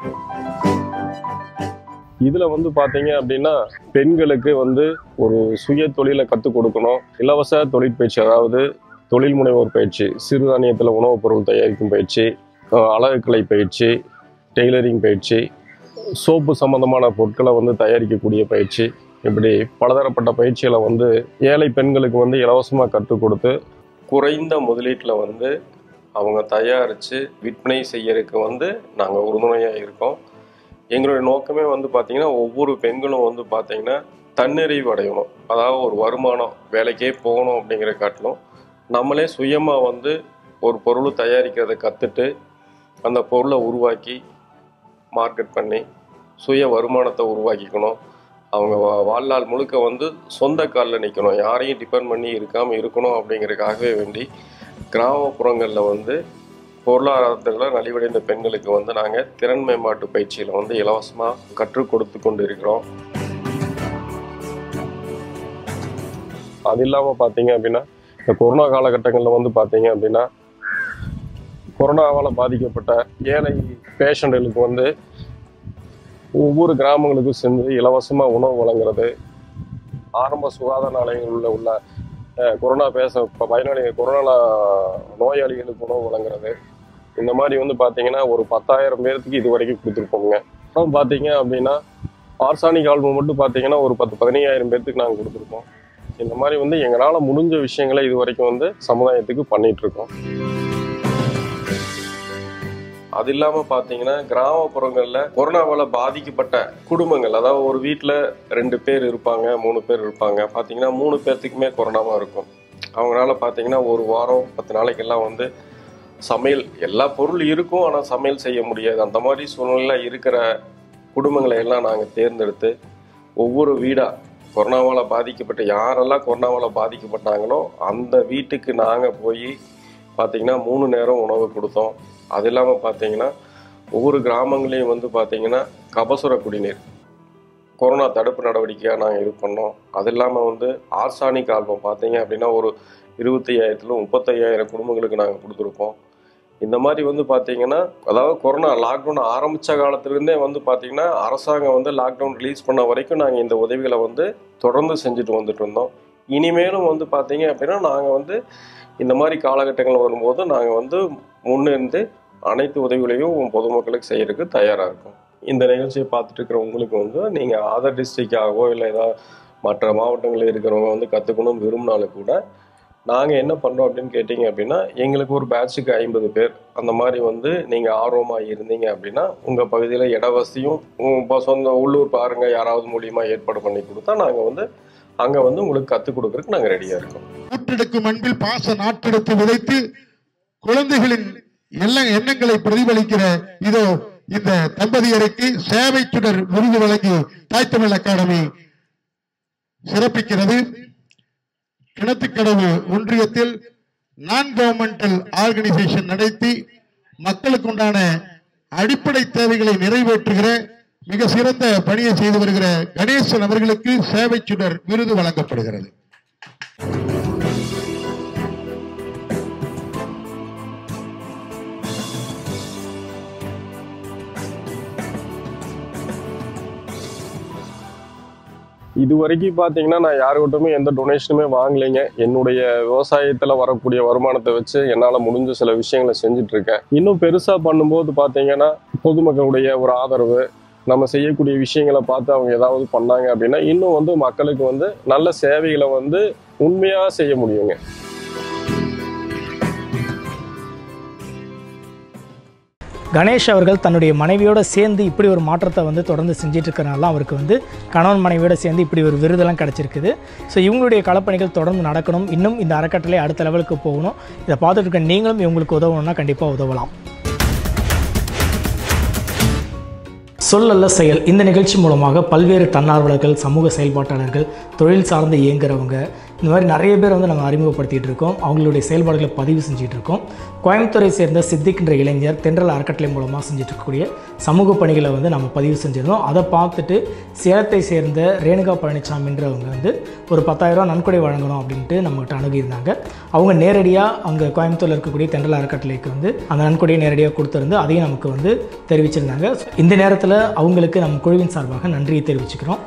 இதுல வந்து பாத்தீங்க அப்படின்னா பெண்களுக்கு வந்து ஒரு சுய தொழிலை கற்றுக் கொடுக்கணும் இலவச தொழிற்பயிற்சி அதாவது தொழில் முனைவோர் பயிற்சி சிறுதானியத்தில் உணவுப் பொருள் தயாரிக்கும் பயிற்சி அஹ் அழகுக்கலை பயிற்சி டெய்லரிங் பயிற்சி சோப்பு சம்பந்தமான பொருட்களை வந்து தயாரிக்கக்கூடிய பயிற்சி இப்படி பலதரப்பட்ட பயிற்சிகளை வந்து ஏழை பெண்களுக்கு வந்து இலவசமாக கற்றுக் கொடுத்து குறைந்த முதலீட்டில் வந்து அவங்க தயாரித்து விற்பனை செய்யறதுக்கு வந்து நாங்கள் உறுதுணையாக இருக்கோம் எங்களுடைய நோக்கமே வந்து பார்த்திங்கன்னா ஒவ்வொரு பெண்களும் வந்து பார்த்திங்கன்னா தன்னிறைவு அடையணும் அதாவது ஒரு வருமானம் வேலைக்கே போகணும் அப்படிங்கிற காட்டிலும் நம்மளே சுயமாக வந்து ஒரு பொருள் தயாரிக்கிறத கற்றுட்டு அந்த பொருளை உருவாக்கி மார்க்கெட் பண்ணி சுய வருமானத்தை உருவாக்கிக்கணும் அவங்க வா- வாழ்நாள் முழுக்க வந்து சொந்த காலில் நிற்கணும் யாரையும் டிபெண்ட் பண்ணி இருக்காமல் இருக்கணும் அப்படிங்கிறதுக்காகவே வேண்டி கிராமப்புறங்களில் வந்து பொருளாதாரத்தில் நலிவடைந்த பெண்களுக்கு வந்து நாங்கள் திறன் மேம்பாட்டு பயிற்சியில் வந்து இலவசமாக கற்றுக் கொடுத்து கொண்டு இருக்கிறோம் அது இல்லாமல் பார்த்தீங்க அப்படின்னா இந்த கொரோனா காலகட்டங்களில் வந்து பார்த்தீங்க அப்படின்னா கொரோனாவால் பாதிக்கப்பட்ட ஏழை பேஷண்ட்டுகளுக்கு வந்து ஒவ்வொரு கிராமங்களுக்கும் சென்று இலவசமாக உணவு வழங்குறது ஆரம்ப சுகாதார நிலையங்களில் உள்ள அஹ், கொரோனா பேச இப்போ பயனாளி கொரோனா நோயாளிகளுக்கு உணவு வழங்குறது இந்த மாதிரி வந்து பார்த்தீங்கன்னா ஒரு பத்தாயிரம் பேர்த்துக்கு இது வரைக்கும் கொடுத்துருப்போங்க அப்புறம் பார்த்தீங்க அப்படின்னா ஆர்சானிக் ஆல்பம் மட்டும் பார்த்தீங்கன்னா ஒரு பத்து பதினையாயிரம் பேர்த்துக்கு நாங்கள் கொடுத்துருக்கோம் இந்த மாதிரி வந்து எங்களால் முடிஞ்ச விஷயங்களை இது வரைக்கும் வந்து சமுதாயத்துக்கு பண்ணிட்டு இருக்கோம் அது இல்லாமல் பார்த்தீங்கன்னா கிராமப்புறங்களில் கொரோனாவால் பாதிக்கப்பட்ட குடும்பங்கள் அதாவது ஒரு வீட்டில் ரெண்டு பேர் இருப்பாங்க மூணு பேர் இருப்பாங்க பார்த்தீங்கன்னா மூணு பேர்த்துக்குமே கொரோனாவாக இருக்கும் அவங்களால பார்த்தீங்கன்னா ஒரு வாரம் பத்து நாளைக்கெல்லாம் வந்து சமையல் எல்லா பொருள் இருக்கும் ஆனால் சமையல் செய்ய முடியாது அந்த மாதிரி சூழ்நிலை இருக்கிற குடும்பங்களை எல்லாம் நாங்கள் தேர்ந்தெடுத்து ஒவ்வொரு வீடாக கொரோனாவால் பாதிக்கப்பட்ட யாரெல்லாம் கொரோனாவால் பாதிக்கப்பட்டாங்களோ அந்த வீட்டுக்கு நாங்கள் போய் பார்த்தீங்கன்னா மூணு நேரம் உணவு கொடுத்தோம் அது இல்லாமல் பார்த்தீங்கன்னா ஒவ்வொரு கிராமங்களையும் வந்து பார்த்தீங்கன்னா கபசுர குடிநீர் கொரோனா தடுப்பு நடவடிக்கையாக நாங்கள் இது பண்ணோம் அது இல்லாமல் வந்து ஆர்சானிக் ஆல்பம் பார்த்தீங்க அப்படின்னா ஒரு இருபத்தி ஐயாயிரத்துல முப்பத்தையாயிரம் குடும்பங்களுக்கு நாங்கள் கொடுத்துருக்கோம் இந்த மாதிரி வந்து பார்த்தீங்கன்னா அதாவது கொரோனா லாக்டவுன் ஆரம்பித்த காலத்துலேருந்தே வந்து பார்த்தீங்கன்னா அரசாங்கம் வந்து லாக்டவுன் ரிலீஸ் பண்ண வரைக்கும் நாங்கள் இந்த உதவிகளை வந்து தொடர்ந்து செஞ்சுட்டு வந்துட்டு இருந்தோம் இனிமேலும் வந்து பார்த்தீங்க அப்படின்னா நாங்கள் வந்து இந்த மாதிரி காலகட்டங்கள் வரும்போது நாங்கள் வந்து முன்னிருந்து அனைத்து உதவிகளையும் பொதுமக்களுக்கு செய்யறதுக்கு தயாராக இருக்கோம் இந்த நிகழ்ச்சியை பார்த்துட்டு இருக்கிற உங்களுக்கு வந்து நீங்கள் அதர் டிஸ்ட்ரிக்டாகவோ இல்லை ஏதாவது மற்ற மாவட்டங்களில் இருக்கிறவங்க வந்து கற்றுக்கணும்னு விரும்பினாலும் கூட நாங்கள் என்ன பண்ணுறோம் அப்படின்னு கேட்டிங்க அப்படின்னா எங்களுக்கு ஒரு பேட்சுக்கு ஐம்பது பேர் அந்த மாதிரி வந்து நீங்கள் ஆர்வமாக இருந்தீங்க அப்படின்னா உங்கள் பகுதியில் இட வசதியும் இப்போ சொந்த உள்ளூர் பாருங்கள் யாராவது மூலியமாக ஏற்பாடு பண்ணி கொடுத்தா நாங்கள் வந்து அங்கே வந்து உங்களுக்கு கற்றுக் கொடுக்குறதுக்கு நாங்கள் ரெடியாக இருக்கோம் ஊற்றெடுக்கும் அன்பில் பாச நாட்டெடுத்து விதைத்து குழந்தைகளின் எல்லா எண்ணங்களை பிரதிபலிக்கிற இதோ இந்த தம்பதியருக்கு சேவை சுடர் விருது வழங்கி தாய் தமிழ் அகாடமி சிறப்பிக்கிறது கிணத்துக்கடவு ஒன்றியத்தில் நான் கவர்மெண்டல் ஆர்கனைசேஷன் நடத்தி மக்களுக்கு உண்டான அடிப்படை தேவைகளை நிறைவேற்றுகிற மிக சிறந்த பணியை செய்து வருகிற கணேசன் அவர்களுக்கு சேவை சுடர் விருது வழங்கப்படுகிறது இது வரைக்கும் பார்த்தீங்கன்னா நான் யாருக்கிட்டுமே எந்த டொனேஷனுமே வாங்கலைங்க என்னுடைய விவசாயத்தில் வரக்கூடிய வருமானத்தை வச்சு என்னால் முடிஞ்ச சில விஷயங்களை செஞ்சுட்டு இருக்கேன் இன்னும் பெருசாக பண்ணும்போது பார்த்தீங்கன்னா பொதுமக்களுடைய ஒரு ஆதரவு நம்ம செய்யக்கூடிய விஷயங்களை பார்த்து அவங்க ஏதாவது பண்ணாங்க அப்படின்னா இன்னும் வந்து மக்களுக்கு வந்து நல்ல சேவைகளை வந்து உண்மையாக செய்ய முடியுங்க கணேஷ் அவர்கள் தன்னுடைய மனைவியோட சேர்ந்து இப்படி ஒரு மாற்றத்தை வந்து தொடர்ந்து செஞ்சுட்டு இருக்கறனால அவருக்கு வந்து கணவன் மனைவியோட சேர்ந்து இப்படி ஒரு விருதெல்லாம் கிடச்சிருக்குது ஸோ இவங்களுடைய களப்பணிகள் தொடர்ந்து நடக்கணும் இன்னும் இந்த அறக்கட்டளை அடுத்த லெவலுக்கு போகணும் இதை பார்த்துட்டு இருக்க நீங்களும் இவங்களுக்கு உதவணும்னா கண்டிப்பாக உதவலாம் சொல்லல்ல செயல் இந்த நிகழ்ச்சி மூலமாக பல்வேறு தன்னார்வலர்கள் சமூக செயல்பாட்டாளர்கள் தொழில் சார்ந்து இயங்குறவங்க இந்த மாதிரி நிறைய பேர் வந்து நம்ம அறிமுகப்படுத்திட்டு இருக்கோம் அவங்களுடைய செயல்பாடுகளை பதிவு செஞ்சுட்டு இருக்கோம் கோயம்புத்தூரை சேர்ந்த சித்திக்கின்ற இளைஞர் தென்றல் அறக்கட்டளை மூலமாக செஞ்சுட்டு இருக்கக்கூடிய சமூக பணிகளை வந்து நம்ம பதிவு செஞ்சிருந்தோம் அதை பார்த்துட்டு சேலத்தை சேர்ந்த ரேணுகா பழனிசாமின்றவங்க வந்து ஒரு பத்தாயிரரூவா நன்கொடை வழங்கணும் அப்படின்ட்டு நம்மகிட்ட அணுகியிருந்தாங்க அவங்க நேரடியாக அங்கே கோயம்புத்தூரில் இருக்கக்கூடிய தென்றல் அறக்கட்டளைக்கு வந்து அந்த நன்கொடையை நேரடியாக கொடுத்துருந்து அதையும் நமக்கு வந்து தெரிவிச்சிருந்தாங்க இந்த நேரத்தில் அவங்களுக்கு நம்ம குழுவின் சார்பாக நன்றியை தெரிவிச்சுக்கிறோம்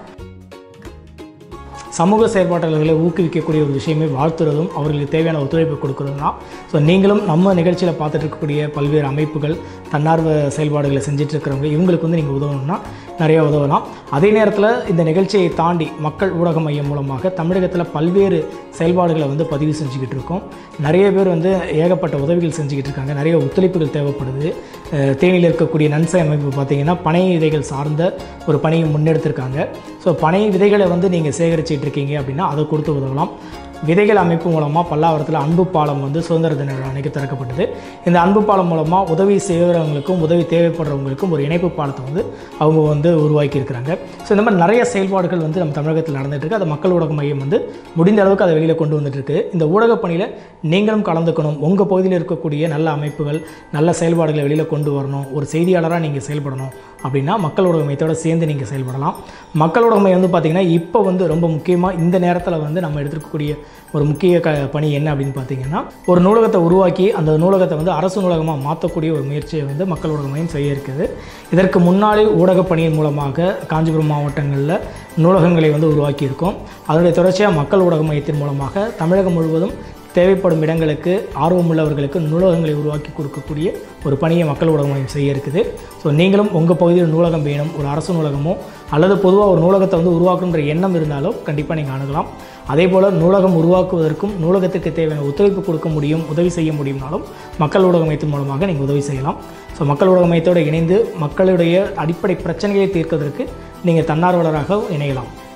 சமூக செயற்பாட்டாளர்களை ஊக்குவிக்கக்கூடிய ஒரு விஷயமே வாழ்த்துறதும் அவர்களுக்கு தேவையான ஒத்துழைப்பு கொடுக்குறதும் தான் ஸோ நீங்களும் நம்ம நிகழ்ச்சியில் பார்த்துட்டு இருக்கக்கூடிய பல்வேறு அமைப்புகள் தன்னார்வ செயல்பாடுகளை செஞ்சுட்டு இருக்கிறவங்க இவங்களுக்கு வந்து நீங்கள் உதவணும்னா நிறைய உதவலாம் அதே நேரத்தில் இந்த நிகழ்ச்சியை தாண்டி மக்கள் ஊடக மையம் மூலமாக தமிழகத்தில் பல்வேறு செயல்பாடுகளை வந்து பதிவு செஞ்சுக்கிட்டு இருக்கோம் நிறைய பேர் வந்து ஏகப்பட்ட உதவிகள் செஞ்சுக்கிட்டு இருக்காங்க நிறைய ஒத்துழைப்புகள் தேவைப்படுது அஹ் தேனியில் இருக்கக்கூடிய நன்சை அமைப்பு பார்த்தீங்கன்னா பனை விதைகள் சார்ந்த ஒரு பணியை முன்னெடுத்திருக்காங்க ஸோ பனை விதைகளை வந்து நீங்கள் சேகரிச்சிட்டு இருக்கீங்க அப்படின்னா அதை கொடுத்து உதவலாம் விதைகள் அமைப்பு மூலமாக பல்லாவரத்தில் அன்பு பாலம் வந்து சுதந்திர தின விழா அன்னைக்கு திறக்கப்பட்டது இந்த அன்பு பாலம் மூலமாக உதவி செய்கிறவங்களுக்கும் உதவி தேவைப்படுறவங்களுக்கும் ஒரு இணைப்பு பாலத்தை வந்து அவங்க வந்து உருவாக்கி இருக்கிறாங்க ஸோ இந்த மாதிரி நிறைய செயல்பாடுகள் வந்து நம்ம தமிழகத்தில் நடந்துட்டு இருக்கு அதை மக்கள் ஊடக மையம் வந்து முடிந்த அளவுக்கு அதை வெளியில் கொண்டு வந்துட்டு இருக்கு இந்த ஊடக பணியில் நீங்களும் கலந்துக்கணும் உங்கள் பகுதியில் இருக்கக்கூடிய நல்ல அமைப்புகள் நல்ல செயல்பாடுகளை வெளியில் கொண்டு வரணும் ஒரு செய்தியாளராக நீங்கள் செயல்படணும் அப்படின்னா மக்கள் ஊடக மையத்தோட சேர்ந்து நீங்கள் செயல்படலாம் மக்கள் ஊடக மையம் வந்து பார்த்திங்கன்னா இப்போ வந்து ரொம்ப முக்கியமாக இந்த நேரத்தில் வந்து நம்ம எடுத்துக்கக்கூடிய ஒரு முக்கிய க பணி என்ன அப்படின்னு பார்த்தீங்கன்னா ஒரு நூலகத்தை உருவாக்கி அந்த நூலகத்தை வந்து அரசு நூலகமாக மாற்றக்கூடிய ஒரு முயற்சியை வந்து மக்கள் ஊடக மையம் செய்ய இருக்குது இதற்கு முன்னாலே ஊடக பணியின் மூலமாக காஞ்சிபுரம் மாவட்டங்களில் நூலகங்களை வந்து உருவாக்கியிருக்கோம் அதனுடைய தொடர்ச்சியாக மக்கள் ஊடக மையத்தின் மூலமாக தமிழகம் முழுவதும் தேவைப்படும் இடங்களுக்கு ஆர்வமுள்ளவர்களுக்கு நூலகங்களை உருவாக்கி கொடுக்கக்கூடிய ஒரு பணியை மக்கள் ஊடக மையம் செய்ய இருக்குது ஸோ நீங்களும் உங்கள் பகுதியில் நூலகம் வேணும் ஒரு அரசு நூலகமோ அல்லது பொதுவாக ஒரு நூலகத்தை வந்து உருவாக்குன்ற எண்ணம் இருந்தாலும் கண்டிப்பாக நீங்கள் அணுகலாம் அதே போல் நூலகம் உருவாக்குவதற்கும் நூலகத்துக்கு தேவையான ஒத்துழைப்பு கொடுக்க முடியும் உதவி செய்ய முடியும்னாலும் மக்கள் ஊடக மையத்தின் மூலமாக நீங்கள் உதவி செய்யலாம் ஸோ மக்கள் ஊடக மையத்தோடு இணைந்து மக்களுடைய அடிப்படை பிரச்சனைகளை தீர்ப்பதற்கு நீங்கள் தன்னார்வலராக இணையலாம்